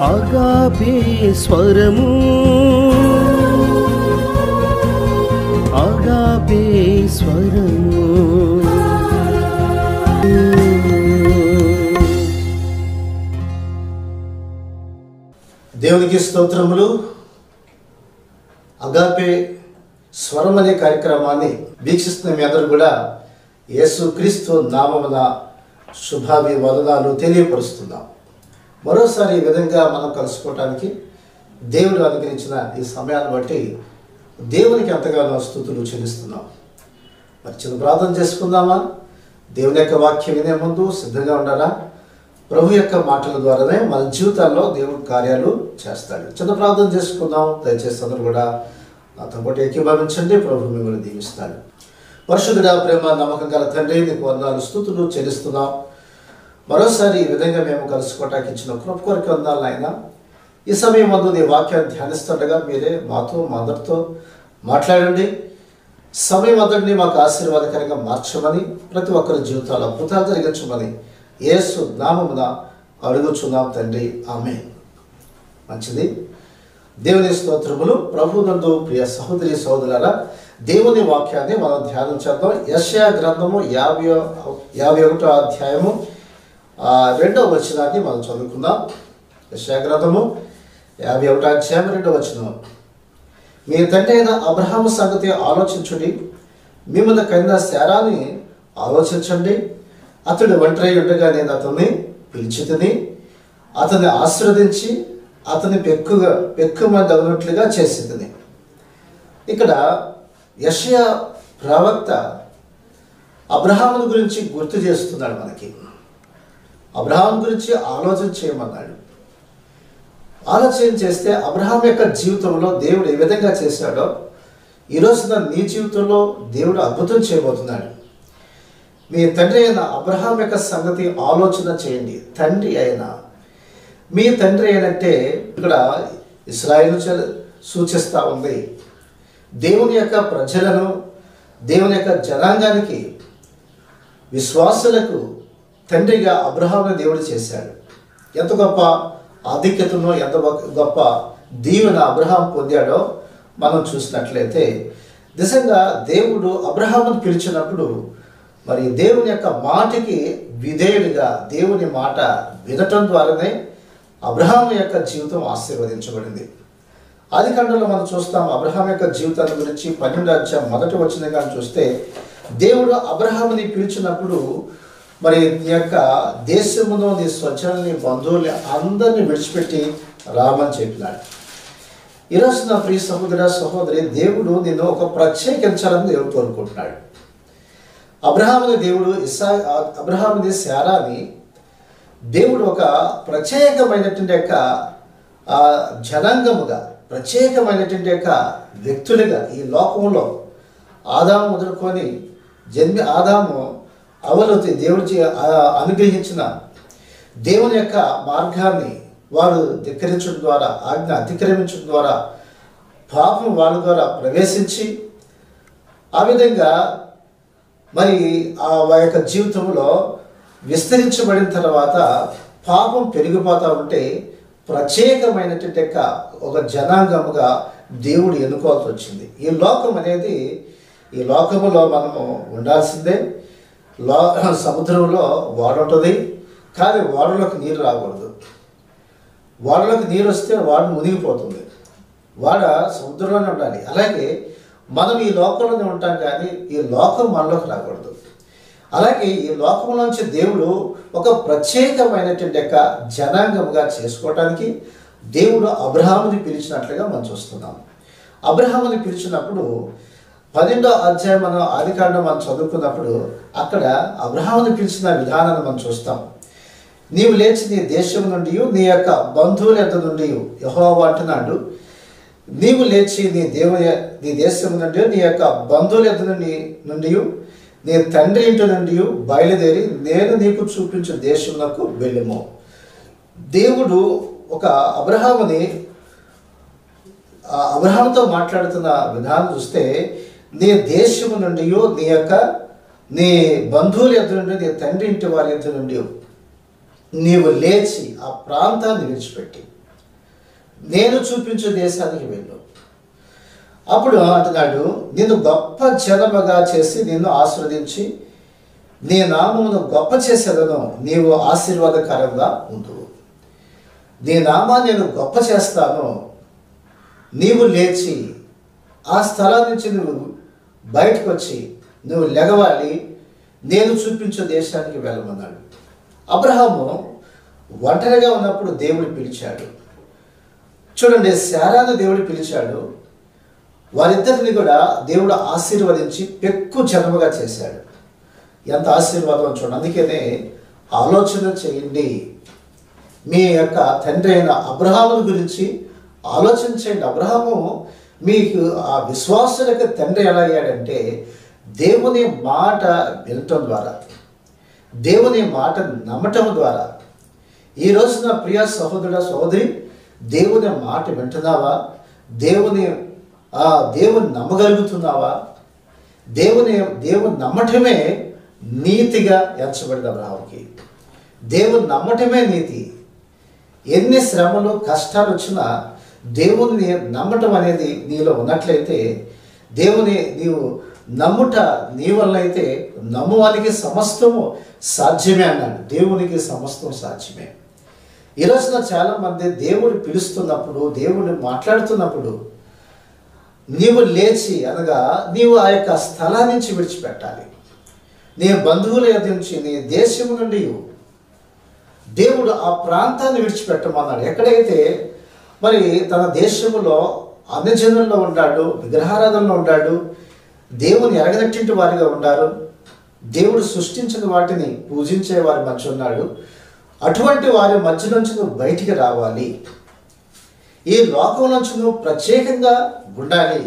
ఆగాపే స్వరము ఆగాపే స్వరము దేవునికి స్తోత్రములు అగాపే స్వరం అనే కార్యక్రమాన్ని వీక్షిస్తున్న మీ అందరూ కూడా యేసు క్రీస్తు నామమున శుభాభి వదనాలు తెలియపరుస్తున్నాం మరోసారి ఈ విధంగా మనం కలుసుకోవటానికి దేవుడు అనుగ్రహించిన ఈ సమయాన్ని బట్టి దేవునికి ఎంతగానో స్థుతులు చెల్లిస్తున్నాం మరి చిన్న ప్రార్థన చేసుకుందామా దేవుని యొక్క వాక్యం వినే ముందు సిద్ధంగా ఉండాలా ప్రభు యొక్క మాటల ద్వారానే మన జీవితాల్లో దేవుడు కార్యాలు చేస్తాడు చిన్న ప్రార్థన చేసుకుందాం దయచేసి అందరూ కూడా నాతో పాటు ఏకీభవించండి ప్రభు మిమ్మల్ని దీవిస్తాడు పరిశుద్ధుడా ప్రేమ నమ్మకం గల తండ్రి నీకు వందనాలు స్థుతులు చెల్లిస్తున్నాం మరోసారి ఈ విధంగా మేము కలుసుకోవటానికి ఇచ్చిన కృప కొరకు వందాలు ఆయన ఈ సమయం ముందు నీ వాక్యాన్ని ధ్యానిస్తుండగా మీరే మాతో మా అందరితో మాట్లాడండి సమయం అంతటిని మాకు ఆశీర్వాదకరంగా మార్చమని ప్రతి ఒక్కరి జీవితాలు అద్భుతాలు జరిగించమని యేసు నామమున అడుగుచున్నాం తండ్రి ఆమె మంచిది దేవుని స్తోత్రములు ప్రభునందు ప్రియ సహోదరి సహోదరుల దేవుని వాక్యాన్ని మనం ధ్యానం చేద్దాం యశయా గ్రంథము యాభై యాభై ఒకటో అధ్యాయము ఆ, రెండవ వచనాన్ని మనం చదువుకుందాం యశయా గ్రంథము యాభై ఒకటో అధ్యాయం రెండవ వచనం మీ తండ్రి అయిన అబ్రహాము సంగతి ఆలోచించుడి మిమ్మల్ని కన్నా శారాన్ని ఆలోచించండి అతడు ఒంటరి ఉండగా నేను అతన్ని పిలిచితిని అతన్ని ఆశీర్వదించి అతని పెక్కుగా పెక్కుమంది అవునట్లుగా చేసేదని ఇక్కడ యషయా ప్రవక్త అబ్రహాముని గురించి గుర్తు చేస్తున్నాడు మనకి అబ్రహాం గురించి ఆలోచన చేయమన్నాడు ఆలోచన చేస్తే అబ్రహాం యొక్క జీవితంలో దేవుడు ఏ విధంగా చేశాడో ఈ రోజున నీ జీవితంలో దేవుడు అద్భుతం చేయబోతున్నాడు మీ తండ్రి అయిన అబ్రహాం యొక్క సంగతి ఆలోచన చేయండి తండ్రి అయిన మీ తండ్రి అయినట్టే ఇక్కడ ఇస్రాయిల్ సూచిస్తూ ఉంది దేవుని యొక్క ప్రజలను దేవుని యొక్క జనాంగానికి విశ్వాసులకు తండ్రిగా అబ్రహాంను దేవుడు చేశాడు ఎంత గొప్ప ఆధిక్యతను ఎంత గొప్ప దీవెన అబ్రహాం పొందాడో మనం చూసినట్లయితే నిజంగా దేవుడు అబ్రహామును పిలిచినప్పుడు మరి దేవుని యొక్క మాటకి విధేయుడిగా దేవుని మాట వినటం ద్వారానే అబ్రహాం యొక్క జీవితం ఆశీర్వదించబడింది ఆది కాండంలో మనం చూస్తాం అబ్రహాం యొక్క జీవితాన్ని గురించి పన్నెండు అధ్యాయం మొదటి వచ్చిన కానీ చూస్తే దేవుడు అబ్రహాముని పిలిచినప్పుడు మరి నీ యొక్క దేశమును నీ స్వజనుల్ని బంధువుల్ని అందరినీ విడిచిపెట్టి రామని చెప్పినాడు ఈరోజు నా ప్రియ సహోదర సహోదరి దేవుడు నిన్ను ఒక ప్రత్యేకించాలని దేవుడు కోరుకుంటున్నాడు అబ్రహాముని దేవుడు ఇసా అబ్రహాముని శారాని దేవుడు ఒక ప్రత్యేకమైనటువంటి యొక్క ఆ, జనాంగముగా ప్రత్యేకమైనటువంటి యొక్క వ్యక్తులుగా ఈ లోకంలో ఆదాము మొదలుకొని జన్మి ఆదాము అవలతి దేవుడి చే- ఆ, అనుగ్రహించిన దేవుని యొక్క మార్గాన్ని వారు ధిక్కరించడం ద్వారా ఆజ్ఞ అతిక్రమించడం ద్వారా పాపం వాళ్ళ ద్వారా ప్రవేశించి ఆ విధంగా మరి ఆ వారి యొక్క జీవితంలో విస్తరించబడిన తర్వాత పాపం పెరిగిపోతూ ఉంటే ప్రత్యేకమైనటువంటి యొక్క ఒక జనాంగముగా దేవుడు ఎన్నుకోవాల్సి వచ్చింది ఈ లోకం అనేది ఈ లోకములో మనము ఉండాల్సిందే లో సముద్రంలో వాడ ఉంటుంది కానీ వాడలోకి నీరు రాకూడదు వాడలోకి నీరు వస్తే వాడ మునిగిపోతుంది వాడ సముద్రంలోనే ఉండాలి అలాగే మనం ఈ లోకంలోనే ఉంటాం కానీ ఈ లోకం మనలోకి రాకూడదు అలాగే ఈ లోకంలోంచి దేవుడు ఒక ప్రత్యేకమైనటువంటి యొక్క జనాంగముగా చేసుకోవటానికి దేవుడు అబ్రహాముని పిలిచినట్లుగా మనం చూస్తున్నాం అబ్రహాముని పిలిచినప్పుడు పన్నెండో అధ్యాయం మనం ఆదికాండం మనం చదువుకున్నప్పుడు అక్కడ అబ్రహాముని పిలిచిన విధానాన్ని మనం చూస్తాం నీవు లేచి నీ దేశం నుండి నీ యొక్క బంధువుల యొక్క నుండి యహోవా అంటున్నాడు నీవు లేచి నీ దేవుని నీ దేశం నుండి నీ యొక్క బంధువుల యొక్క నుండి నుండి నీ తండ్రి ఇంటి నుండి బయలుదేరి నేను నీకు చూపించే దేశంలో వెళ్ళము దేవుడు ఒక అబ్రహాముని ఆ అబ్రహాంతో మాట్లాడుతున్న విధానం చూస్తే నీ దేశము నుండి నీ యొక్క నీ బంధువుల ఎద్దు నుండి నీ తండ్రి ఇంటి వారి ఎద్దు నుండి నీవు లేచి ఆ ప్రాంతాన్ని విడిచిపెట్టి నేను చూపించు దేశానికి వెళ్ళు అప్పుడు అంటున్నాడు నిన్ను గొప్ప జనముగా చేసి నిన్ను ఆస్వాదించి నీ నామమును గొప్ప చేసేదను నీవు ఆశీర్వాదకరంగా ఉండు నీ నామాన్ని నేను గొప్ప చేస్తాను నీవు లేచి ఆ స్థలం నుంచి నువ్వు బయటకు వచ్చి నువ్వు లెగవాలి నేను చూపించే దేశానికి వెళ్ళమన్నాడు అబ్రహాము ఒంటరిగా ఉన్నప్పుడు దేవుడు పిలిచాడు చూడండి శారాను దేవుడు పిలిచాడు వారిద్దరిని కూడా దేవుడు ఆశీర్వదించి పెక్కు జన్మగా చేశాడు ఎంత ఆశీర్వాదం చూడండి అందుకనే ఆలోచన చేయండి మీ యొక్క తండ్రి అయిన అబ్రహాముని గురించి ఆలోచన చేయండి అబ్రహాము మీకు ఆ విశ్వాసులకు తండ్రి ఎలా అయ్యాడంటే దేవుని మాట వినటం ద్వారా దేవుని మాట నమ్మటం ద్వారా ఈ రోజు నా ప్రియ సహోదరుడ సహోదరి దేవుని మాట వింటున్నావా దేవుని ఆ దేవుని నమ్మగలుగుతున్నావా దేవుని దేవుని నమ్మటమే నీతిగా ఎంచబడింది అబ్రహాంకి దేవుని నమ్మటమే నీతి ఎన్ని శ్రమలు కష్టాలు వచ్చినా దేవుని నమ్మటం అనేది నీలో ఉన్నట్లయితే దేవుని నీవు నమ్ముట నీ వల్ల అయితే నమ్మువానికి సమస్తము సాధ్యమే అన్నాడు దేవునికి సమస్తం సాధ్యమే ఈ రోజున చాలామంది దేవుడు పిలుస్తున్నప్పుడు దేవుడు మాట్లాడుతున్నప్పుడు నీవు లేచి అనగా నీవు ఆ యొక్క స్థలా నుంచి విడిచిపెట్టాలి నీ బంధువుల యొద్ద నుంచి నీ దేశము నుండి దేవుడు ఆ ప్రాంతాన్ని విడిచిపెట్టమన్నాడు ఎక్కడైతే మరి తన దేశములో అన్యజనుల్లో ఉన్నాడు విగ్రహారాధనలో ఉన్నాడు దేవుని ఎరగనట్టింటి వారిగా ఉన్నారు దేవుడు సృష్టించిన వాటిని పూజించే వారి మధ్య ఉన్నాడు అటువంటి వారి మధ్య నుంచి నువ్వు బయటికి రావాలి ఈ లోకం నుంచి నువ్వు ప్రత్యేకంగా ఉండాలి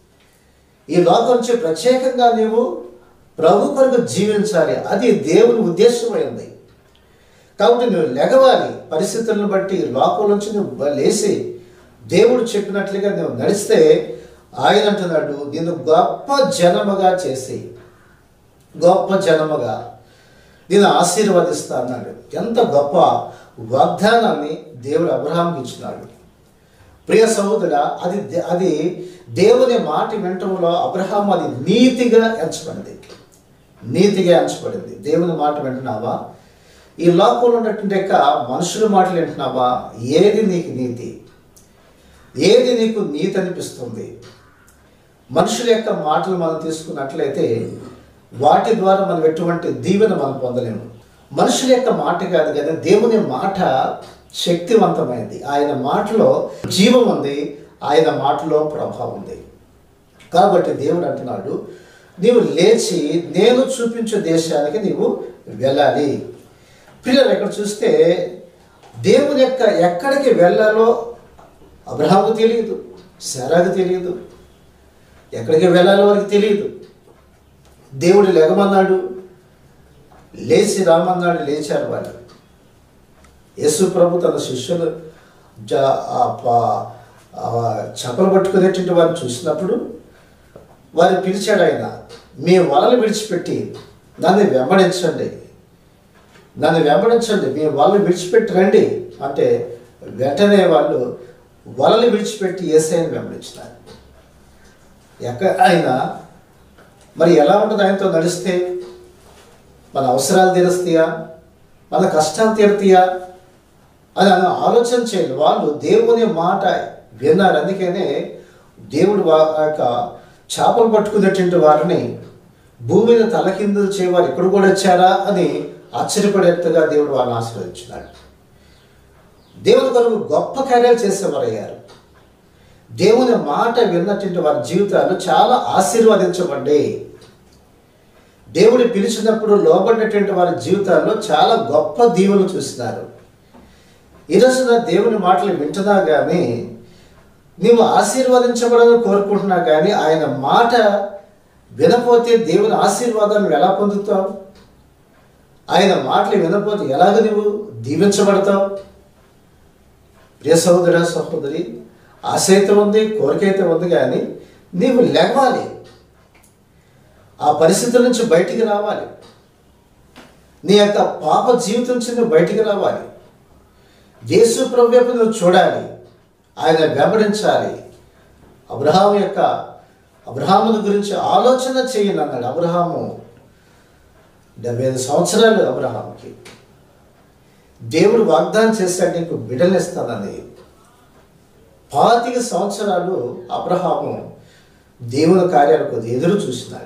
ఈ లోకం నుంచి ప్రత్యేకంగా నీవు ప్రభు కొరకు జీవించాలి అది దేవుని ఉద్దేశమైంది కాబట్టి నువ్వు లెగవాలి పరిస్థితులను బట్టి లోకం నుంచి నువ్వు బ- లేచి దేవుడు చెప్పినట్లుగా నువ్వు నడిస్తే ఆయన అంటున్నాడు నిన్ను గొప్ప జనముగా చేసి గొప్ప జనముగా నేను ఆశీర్వదిస్తా అన్నాడు ఎంత గొప్ప వాగ్దానాన్ని దేవుడు అబ్రహాంకి ఇచ్చినాడు ప్రియ సహోదర అది దే- అది దేవుని మాట వినటంలో అబ్రహాం అది నీతిగా ఎంచబడింది నీతిగా ఎంచబడింది దేవుని మాట వింటున్నావా ఈ లోకంలో ఉన్నటువంటి యొక్క మనుషుల మాటలు వింటున్నావా ఏది నీకు నీతి ఏది నీకు నీతి అనిపిస్తుంది మనుషుల యొక్క మాటలు మనం తీసుకున్నట్లయితే వాటి ద్వారా మనం ఎటువంటి దీవెన మనం పొందలేము మనుషుల యొక్క మాట కాదు కానీ దేవుని మాట శక్తివంతమైంది ఆయన మాటలో జీవం ఉంది ఆయన మాటలో ప్రభావం ఉంది కాబట్టి దేవుడు అంటున్నాడు నీవు లేచి నేను చూపించే దేశానికి నీవు వెళ్ళాలి పిల్లలు ఇక్కడ చూస్తే దేవుని యొక్క ఎక్కడికి వెళ్ళాలో అబ్రహాము తెలియదు శారాకు తెలియదు ఎక్కడికి వెళ్ళాలో వారికి తెలియదు దేవుడు లెగమన్నాడు లేచి రామన్నాడు లేచారు వాళ్ళు యేసు ప్రభు తన శిష్యులు జ ఆ ప- ఆ చపలు పట్టుకునేటువంటి వారిని చూసినప్పుడు వారిని పిలిచాడు ఆయన మీ వలలు విడిచిపెట్టి నన్ను వెంబడించండి నన్ను వెంబడించండి మీ వలలు విడిచిపెట్టి రండి అంటే వెంటనే వాళ్ళు వలలు విడిచిపెట్టి ఏసైని వెంబడించినారు ఎక్క ఆయన మరి ఎలా ఉంటుంది ఆయనతో నడిస్తే మన అవసరాలు తీరుస్తాయా మన కష్టాలు తీరుతాయా అని ఆయన ఆలోచన చేయాలి వాళ్ళు దేవుని మాట విన్నారు అందుకనే దేవుడు వా ఆ యొక్క చేపలు పట్టుకునేటువంటి వారిని భూమిని తలకిందులు చేయవారు ఇక్కడ కూడా వచ్చారా అని ఆశ్చర్యపడేట్టుగా దేవుడు వాళ్ళని ఆశీర్వదించినాడు దేవుని కొరకు గొప్ప కార్యాలు చేసేవారయ్యారు దేవుని మాట విన్నటువంటి వారి జీవితాలు చాలా ఆశీర్వదించబడ్డాయి దేవుడు పిలిచినప్పుడు లోబడినటువంటి వారి జీవితాల్లో చాలా గొప్ప దీవులు చూసినారు ఈరోజున దేవుని మాటలు వింటున్నా కానీ నీవు ఆశీర్వదించబడాలని కోరుకుంటున్నా కానీ ఆయన మాట వినపోతే దేవుని ఆశీర్వాదాలను ఎలా పొందుతావు ఆయన మాటలు వినపోతే ఎలాగ నువ్వు దీవించబడతావు ప్రియ సహోదర సహోదరి ఆశ అయితే ఉంది కోరిక అయితే ఉంది కానీ నీవు లెగవాలి ఆ పరిస్థితుల నుంచి బయటికి రావాలి నీ యొక్క పాప జీవితం నుంచి నువ్వు బయటికి రావాలి యేసు ప్రభు వైపు నువ్వు చూడాలి ఆయన వెంబడించాలి అబ్రహాము యొక్క అబ్రహాముని గురించి ఆలోచన చేయను అన్నాడు అబ్రహాము డెబ్బై ఐదు సంవత్సరాలు అబ్రహాముకి దేవుడు వాగ్దానం చేశాడు నీకు బిడలిస్తానని పాతిక సంవత్సరాలు అబ్రహాము దేవుని కార్యాల కొద్ది ఎదురు చూసినాడు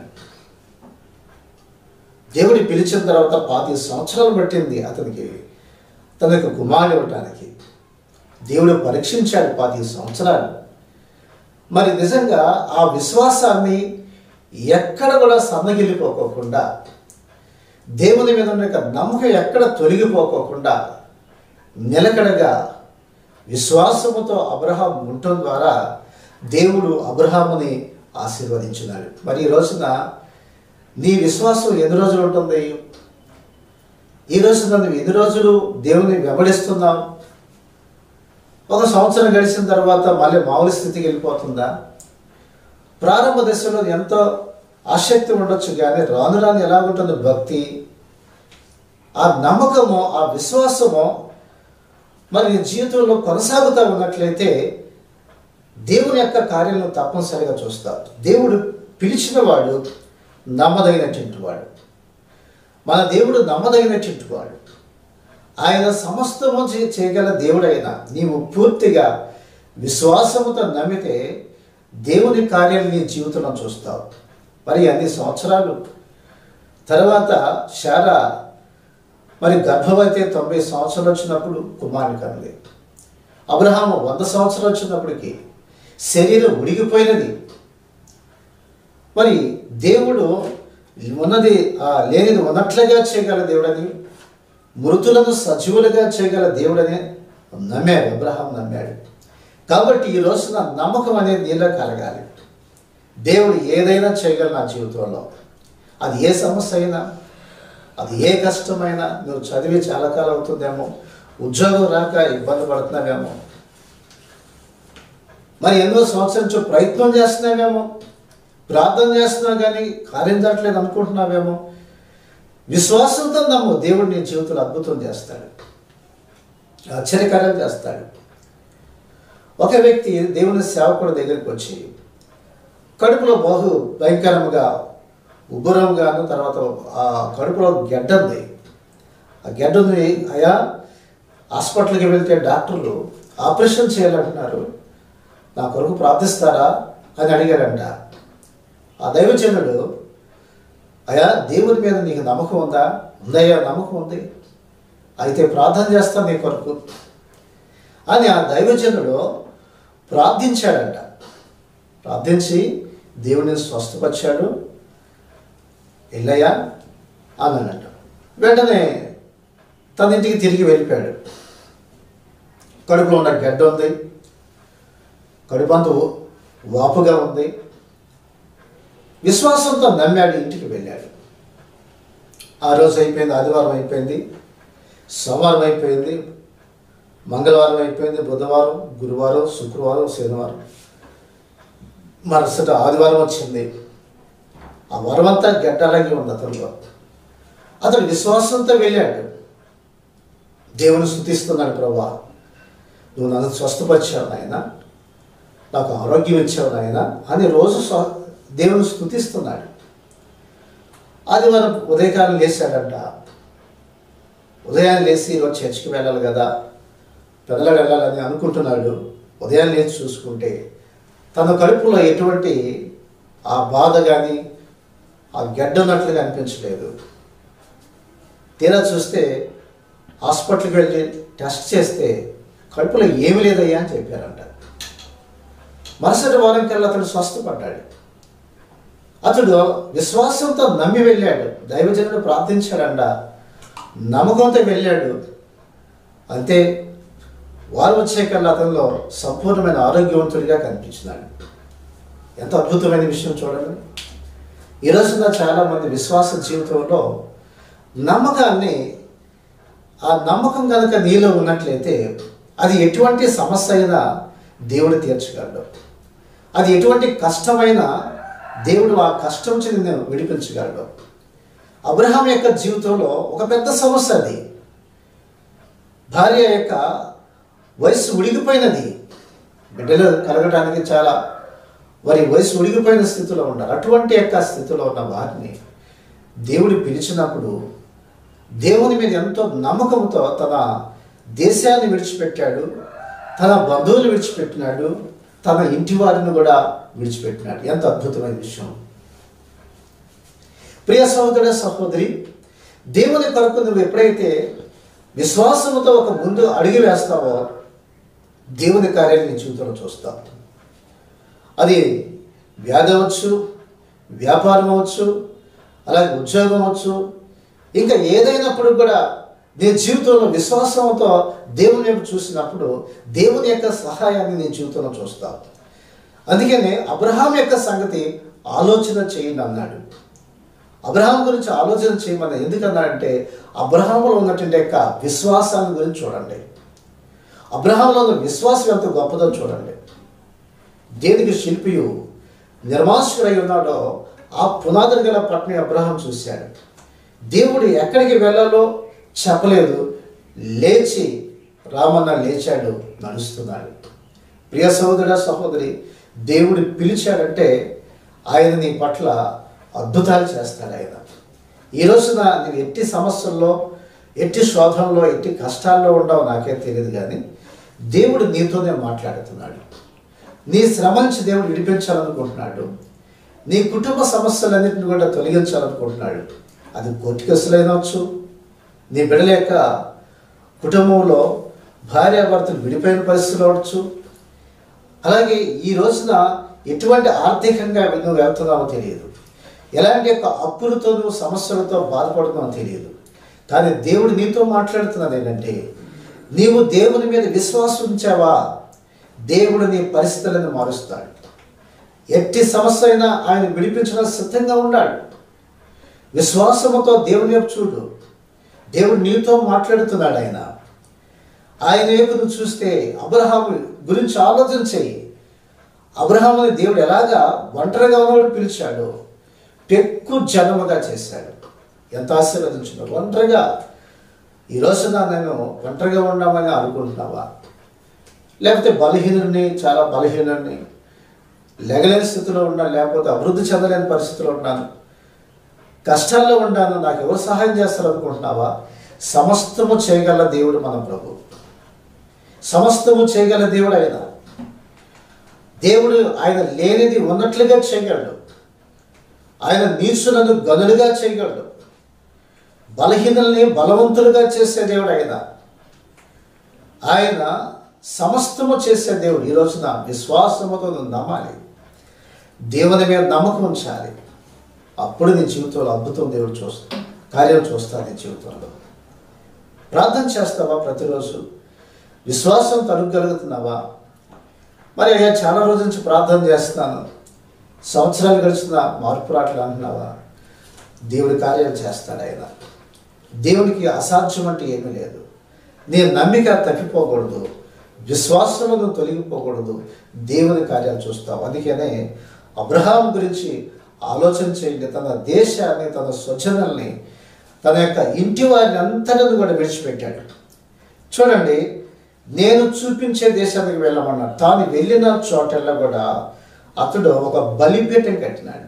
దేవుడి పిలిచిన తర్వాత పాతిక సంవత్సరాలు పట్టింది అతనికి తనకు కుమారుడు ఇవ్వటానికి దేవుడు పరీక్షించాడు పాతిక సంవత్సరాలు మరి నిజంగా ఆ విశ్వాసాన్ని ఎక్కడ కూడా సన్నగిల్లిపోకోకుండా దేవుని మీద ఉన్న యొక్క నమ్మకం ఎక్కడ తొలగిపోకోకుండా నిలకడగా విశ్వాసముతో అబ్రహాం ఉండటం ద్వారా దేవుడు అబ్రహాముని ఆశీర్వదించినాడు మరి ఈ రోజున నీ విశ్వాసం ఎన్ని రోజులు ఉంటుంది ఈ రోజున నువ్వు ఎన్ని రోజులు దేవుని వెంబడిస్తున్నావు ఒక సంవత్సరం గడిచిన తర్వాత మళ్ళీ మామూలు స్థితికి వెళ్ళిపోతుందా ప్రారంభ దశలో ఎంతో ఆసక్తి ఉండొచ్చు కానీ రాను రాను ఎలా ఉంటుంది భక్తి ఆ నమ్మకము ఆ విశ్వాసము మరి నీ జీవితంలో కొనసాగుతూ ఉన్నట్లయితే దేవుని యొక్క కార్యాలను తప్పనిసరిగా చూస్తావు దేవుడు పిలిచిన వాడు నమ్మదగినటువంటి వాడు మన దేవుడు నమ్మదగినటువంటి వాడు ఆయన సమస్తము చే- చేయగల దేవుడైన నీవు పూర్తిగా విశ్వాసముతో నమ్మితే దేవుని కార్యాలు నీ జీవితంలో చూస్తావు మరి అన్ని సంవత్సరాలు తర్వాత శారా మరి గర్భవతి తొంభై సంవత్సరాలు వచ్చినప్పుడు కుమారుని కన్నది అబ్రహాము వంద సంవత్సరాలు వచ్చినప్పటికీ శరీరం ఉడిగిపోయినది మరి దేవుడు ఉన్నది ఆ, లేనిది ఉన్నట్లుగా చేయగల దేవుడని మృతులను సజీవులుగా చేయగల దేవుడని నమ్మాడు అబ్రహాం నమ్మాడు కాబట్టి ఈ రోజున నమ్మకం అనేది నీలో కలగాలి దేవుడు ఏదైనా చేయగల నా జీవితంలో అది ఏ సమస్య అయినా అది ఏ కష్టమైనా నువ్వు చదివి చాలా కాలం అవుతుందేమో ఉద్యోగం రాక ఇబ్బంది పడుతున్నావేమో మరి ఎన్నో సంవత్సరం నుంచి ప్రయత్నం చేస్తున్నావేమో ప్రార్థన చేస్తున్నావు కానీ కార్యం జరగట్లేదు అనుకుంటున్నావేమో విశ్వాసంతో నమ్ము దేవుడు నీ జీవితంలో అద్భుతం చేస్తాడు ఆశ్చర్యకార్యం చేస్తాడు ఒక వ్యక్తి దేవుని సేవకుడి దగ్గరికి వచ్చి కడుపులో బహు భయంకరంగా ఉబ్బరంగాను తర్వాత ఆ కడుపులో గెడ్డ ఉంది ఆ గెడ్డ ఉంది అయా హాస్పిటల్కి వెళ్తే డాక్టర్లు ఆపరేషన్ చేయాలంటున్నారు నా కొరకు ప్రార్థిస్తారా అని అడిగారంట ఆ దైవజనుడు అయా దేవుని మీద నీకు నమ్మకం ఉందా ఉందయ్యా నమ్మకం ఉంది అయితే ప్రార్థన చేస్తాను నీ కొరకు అని ఆ దైవజనుడు ప్రార్థించాడంట ప్రార్థించి దేవుడిని స్వస్థపరిచాడు వెళ్ళయ్యా అన్నాడంట వెంటనే తన ఇంటికి తిరిగి వెళ్ళిపోయాడు కడుపులో ఉన్న గడ్డ ఉంది కడుపంత వాపుగా ఉంది విశ్వాసంతో నమ్మాడు ఇంటికి వెళ్ళాడు ఆ రోజు అయిపోయింది ఆదివారం అయిపోయింది సోమవారం అయిపోయింది మంగళవారం అయిపోయింది బుధవారం గురువారం శుక్రవారం శనివారం మరుసటి ఆదివారం వచ్చింది ఆ వరం అంతా గడ్డ అలాగే ఉంది అతనిలో అతడు విశ్వాసంతో వెళ్ళాడు దేవుని స్థుతిస్తున్నాడు ప్రభా నువ్వు నన్ను స్వస్థపరిచావు నాయన నాకు ఆరోగ్యం ఇచ్చావు నాయన అని రోజు స్వ- దేవుని స్థుతిస్తున్నాడు ఆదివారం ఉదయకాలం లేచాడంట ఉదయాన్నే లేచి ఈరోజు చర్చికి వెళ్ళాలి కదా పెదల వెళ్ళాలని అనుకుంటున్నాడు ఉదయం లేచి చూసుకుంటే తన కడుపులో ఎటువంటి ఆ బాధ కానీ ఆ గడ్డ ఉన్నట్లుగా అనిపించలేదు తీరా చూస్తే హాస్పిటల్కి వెళ్ళి టెస్ట్ చేస్తే కడుపులో ఏమీ లేదయ్యా అని చెప్పారంట మరుసటి వారం కల్లా అతడు స్వస్థపడ్డాడు అతడు విశ్వాసంతో నమ్మి వెళ్ళాడు దైవజనుడు ప్రార్థించాడంట నమ్మకంతో వెళ్ళాడు అంతే వారు వచ్చే కల్లా అతనిలో సంపూర్ణమైన ఆరోగ్యవంతుడిగా కనిపించినాడు ఎంత అద్భుతమైన విషయం చూడండి ఈ రోజున చాలామంది విశ్వాస జీవితంలో నమ్మకాన్ని ఆ నమ్మకం కనుక నీలో ఉన్నట్లయితే అది ఎటువంటి సమస్య అయినా దేవుడు తీర్చగలడు అది ఎటువంటి కష్టమైనా దేవుడు ఆ కష్టం నుంచి నిన్ను విడిపించగలడు అబ్రహాం యొక్క జీవితంలో ఒక పెద్ద సమస్య అది భార్య యొక్క వయస్సు ఉడిగిపోయినది బిడ్డలు కలగడానికి చాలా వారి వయసు ఉడిగిపోయిన స్థితిలో ఉన్నారు అటువంటి యొక్క స్థితిలో ఉన్న వారిని దేవుడు పిలిచినప్పుడు దేవుని మీద ఎంతో నమ్మకంతో తన దేశాన్ని విడిచిపెట్టాడు తన బంధువులు విడిచిపెట్టినాడు తన ఇంటి వారిని కూడా విడిచిపెట్టినాడు ఎంత అద్భుతమైన విషయం ప్రియ సహోదర సహోదరి దేవుని కొరకు నువ్వు ఎప్పుడైతే విశ్వాసముతో ఒక ముందు అడిగి వేస్తావో దేవుని కార్యాలు నీ జీవితంలో చూస్తావు అది వ్యాధి అవ్వచ్చు వ్యాపారం అవ్వచ్చు అలాగే ఉద్యోగం అవ్వచ్చు ఇంకా ఏదైనప్పుడు కూడా నీ జీవితంలో విశ్వాసంతో దేవుని వైపు చూసినప్పుడు దేవుని యొక్క సహాయాన్ని నీ జీవితంలో చూస్తావు అందుకనే అబ్రహాం యొక్క సంగతి ఆలోచన చేయండి అన్నాడు అబ్రహాం గురించి ఆలోచన చేయమని ఎందుకన్నాడంటే అబ్రహాంలో ఉన్నటువంటి యొక్క విశ్వాసాన్ని గురించి చూడండి అబ్రహాంలో ఉన్న విశ్వాసం ఎంత గొప్పదో చూడండి దేనికి శిల్పియు నిర్మాణుడై ఉన్నాడో ఆ పునాదులు గల పట్నం అబ్రహాం చూశాడు దేవుడు ఎక్కడికి వెళ్ళాలో చెప్పలేదు లేచి రామన్న లేచాడు నడుస్తున్నాడు ప్రియ సహోదర సహోదరి దేవుడు పిలిచాడంటే ఆయన నీ పట్ల అద్భుతాలు చేస్తాడు ఆయన ఈ రోజున నువ్వు ఎట్టి సమస్యల్లో ఎట్టి శోధనలో ఎట్టి కష్టాల్లో ఉండవు నాకే తెలియదు కానీ దేవుడు నీతోనే మాట్లాడుతున్నాడు నీ శ్రమ నుంచి దేవుడు విడిపించాలనుకుంటున్నాడు నీ కుటుంబ సమస్యలన్నింటిని కూడా తొలగించాలనుకుంటున్నాడు అది కోర్టు కేసులైనవచ్చు నీ బిడ్డల యొక్క కుటుంబంలో భార్యాభర్తలు విడిపోయిన పరిస్థితులు అవ్వచ్చు అలాగే ఈ రోజున ఎటువంటి ఆర్థికంగా నువ్వు వెళ్తున్నావో తెలియదు ఎలాంటి యొక్క అప్పులతో నువ్వు సమస్యలతో బాధపడుతున్నావో తెలియదు కానీ దేవుడు నీతో మాట్లాడుతున్నాడు ఏంటంటే నీవు దేవుని మీద విశ్వాసం ఉంచావా దేవుడు నీ పరిస్థితులను మారుస్తాడు ఎట్టి సమస్య అయినా ఆయన విడిపించడం సిద్ధంగా ఉన్నాడు విశ్వాసముతో దేవుని వైపు చూడు దేవుడు నీతో మాట్లాడుతున్నాడు ఆయన ఆయన వైపు నువ్వు చూస్తే అబ్రహాము గురించి ఆలోచన చేయి అబ్రహాముని దేవుడు ఎలాగా ఒంటరిగా ఉన్నవాడు పిలిచాడు పెక్కు జనముగా చేశాడు ఎంత ఆశీర్వదించున్నాడు ఒంటరిగా ఈ రోజున నేను ఒంటరిగా ఉన్నామని అనుకుంటున్నావా లేకపోతే బలహీనుడిని చాలా బలహీనుడిని లెగలేని స్థితిలో ఉన్నా లేకపోతే అభివృద్ధి చెందలేని పరిస్థితిలో ఉన్నాను కష్టాల్లో ఉన్నాను నాకు ఎవరు సహాయం చేస్తారు అనుకుంటున్నావా సమస్తము చేయగల దేవుడు మన ప్రభు సమస్తము చేయగల దేవుడు ఆయన దేవుడు ఆయన లేనిది ఉన్నట్లుగా చేయగలడు ఆయన నీచులను గనులుగా చేయగలడు బలహీనల్ని బలవంతులుగా చేసే దేవుడు ఆయన ఆయన సమస్తము చేసే దేవుడు ఈ రోజున విశ్వాసముతో నువ్వు నమ్మాలి దేవుని మీద నమ్మకం ఉంచాలి అప్పుడు నీ జీవితంలో అద్భుతం దేవుడు చూస్తా కార్యం చూస్తాడు నీ జీవితంలో ప్రార్థన చేస్తావా ప్రతిరోజు విశ్వాసం తనుగలుగుతున్నావా మరి అయ్యా చాలా రోజుల నుంచి ప్రార్థన చేస్తున్నాను సంవత్సరాలు గడిచిన మార్పు రాట్లు అంటున్నావా దేవుడి కార్యాలు చేస్తాడు ఆయన దేవునికి అసాధ్యం అంటే ఏమీ లేదు నీ నమ్మిక తప్పిపోకూడదు విశ్వాసమును తొలగిపోకూడదు దేవుని కార్యాలు చూస్తావు అందుకనే అబ్రహాం గురించి ఆలోచన చేయండి తన దేశాన్ని తన స్వజనల్ని తన యొక్క ఇంటి వారిని అంతటిని కూడా విడిచిపెట్టాడు చూడండి నేను చూపించే దేశానికి వెళ్ళమన్నాడు తాను వెళ్ళిన చోటల్లో కూడా అతడు ఒక బలిపీఠం కట్టినాడు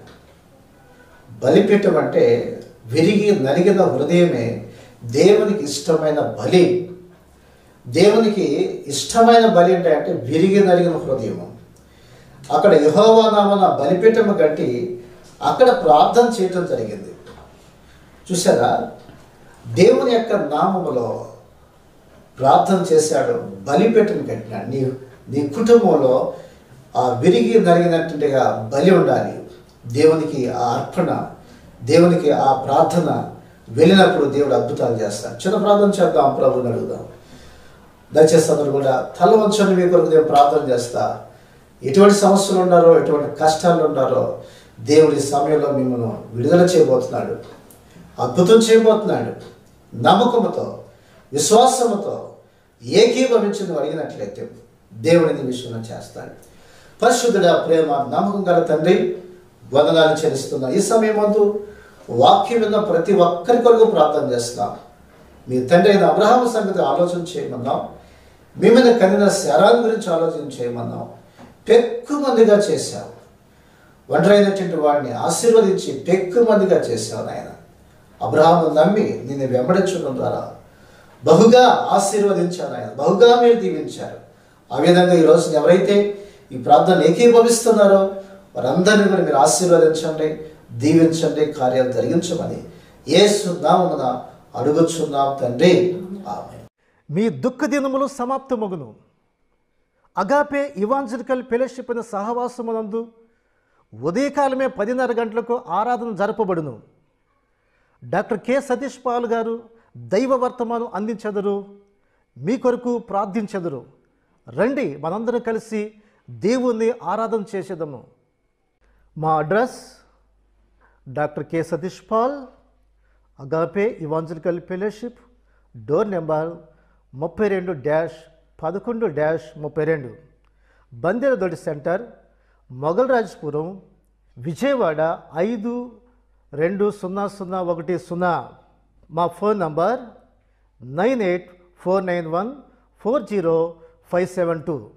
బలిపీఠం అంటే విరిగి నలిగిన హృదయమే దేవునికి ఇష్టమైన బలి దేవునికి ఇష్టమైన బలి అంటే అంటే విరిగి నలిగిన హృదయము అక్కడ యహోవా నామన బలిపీఠము కట్టి అక్కడ ప్రార్థన చేయటం జరిగింది చూసారా దేవుని యొక్క నామములో ప్రార్థన చేశాడు బలిపీఠం కట్టినాడు నీ నీ కుటుంబంలో ఆ విరిగి నలిగినట్టుగా బలి ఉండాలి దేవునికి ఆ అర్పణ దేవునికి ఆ ప్రార్థన వెళ్ళినప్పుడు దేవుడు అద్భుతాలు చేస్తాడు చిన్న ప్రార్థన చేద్దాం ప్రభుని అడుగుదాం దయచేసి అందరూ కూడా తల వంచండి మీ కొరకు నేను ప్రార్థన చేస్తా ఎటువంటి సమస్యలు ఉన్నారో ఎటువంటి కష్టాలు ఉన్నారో దేవుడి సమయంలో మిమ్మల్ని విడుదల చేయబోతున్నాడు అద్భుతం చేయబోతున్నాడు నమ్మకముతో విశ్వాసముతో ఏకీభవించి నువ్వు అడిగినట్లయితే దేవుడిని విషయంలో చేస్తాడు పరిశుద్ధుడ ప్రేమ నమ్మకం గల తండ్రి వందనాలు చెల్లిస్తున్నా ఈ సమయం ముందు వాక్యం విన్న ప్రతి ఒక్కరి కొరకు ప్రార్థన చేస్తున్నాం మీ తండ్రి అయిన అబ్రహాం సంగతి ఆలోచన చేయమన్నాం మీ మీద కలిగిన శరాల గురించి ఆలోచన చేయమన్నాం పెక్కు మందిగా చేశావు ఒంటరైనటువంటి వాడిని ఆశీర్వదించి పెక్కు మందిగా చేశావు నాయన అబ్రహాము నమ్మి నిన్ను వెంబడించడం ద్వారా బహుగా ఆశీర్వదించాను ఆయన బహుగా మీరు దీవించారు ఆ విధంగా ఈ రోజున ఎవరైతే ఈ ప్రార్థన ఏకీభవిస్తున్నారో వారందరినీ కూడా మీరు ఆశీర్వదించండి దీవించండి కార్యాలు జరిగించమని యేసు నామమున అడుగుచున్నాం తండ్రి ఆమె మీ దుఃఖ దినములు సమాప్తమగును అగాపే ఇవాంజలికల్ ఫెలోషిప్ అనే సహవాసమునందు ఉదయకాలమే పదిన్నర గంటలకు ఆరాధన జరపబడును డాక్టర్ కె సతీష్ పాల్ గారు దైవ వర్తమానం అందించెదరు మీ కొరకు ప్రార్థించెదరు రండి మనందరం కలిసి దేవుణ్ణి ఆరాధన చేసేదము మా address doctor K Satish Paul Agape evangelical fellowship door number ముప్పై రెండు డ్యాష్ పదకొండు డ్యాష్ ముప్పై రెండు బందేరదొడి సెంటర్ మొగల్రాజ్పురం విజయవాడ ఐదు రెండు సున్నా సున్నా ఒకటి సున్నా మా phone number nine eight four nine one four zero five seven two